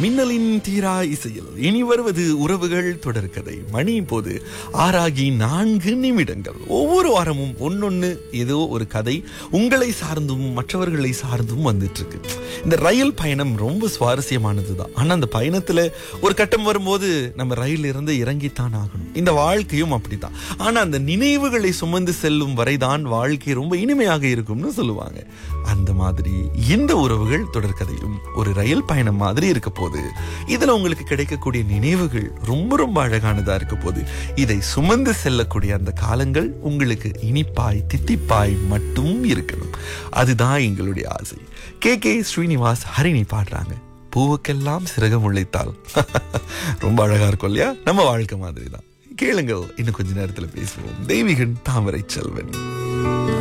மின்னலின் தீரா இசையில் இனி வருவது உறவுகள் தொடர்கதை மணி இப்போது ஆறாகி நான்கு நிமிடங்கள் ஒவ்வொரு வாரமும் ஒன்னொன்னு ஏதோ ஒரு கதை உங்களை சார்ந்தும் மற்றவர்களை சார்ந்தும் வந்துட்டு இருக்கு இந்த ரயில் பயணம் ரொம்ப சுவாரஸ்யமானது தான் ஆனா அந்த பயணத்துல ஒரு கட்டம் வரும்போது நம்ம ரயில் இருந்து இறங்கித்தான் ஆகணும் இந்த வாழ்க்கையும் அப்படித்தான் ஆனா அந்த நினைவுகளை சுமந்து செல்லும் வரைதான் வாழ்க்கை ரொம்ப இனிமையாக இருக்கும்னு சொல்லுவாங்க அந்த மாதிரி இந்த உறவுகள் தொடர்கதையும் ஒரு ரயில் பயணம் மாதிரி இருக்க போது இதுல உங்களுக்கு கிடைக்கக்கூடிய நினைவுகள் ரொம்ப ரொம்ப அழகானதா இருக்க போது இதை சுமந்து செல்லக்கூடிய அந்த காலங்கள் உங்களுக்கு இனிப்பாய் தித்திப்பாய் மட்டும் இருக்கணும் அதுதான் எங்களுடைய ஆசை கே கே ஸ்ரீனிவாஸ் ஹரிணி பாடுறாங்க பூவுக்கெல்லாம் சிறகம் உழைத்தால் ரொம்ப அழகா இருக்கும் இல்லையா நம்ம வாழ்க்கை மாதிரி தான் கேளுங்கள் இன்னும் கொஞ்ச நேரத்துல பேசுவோம் தெய்வீகன் தாமரை செல்வன்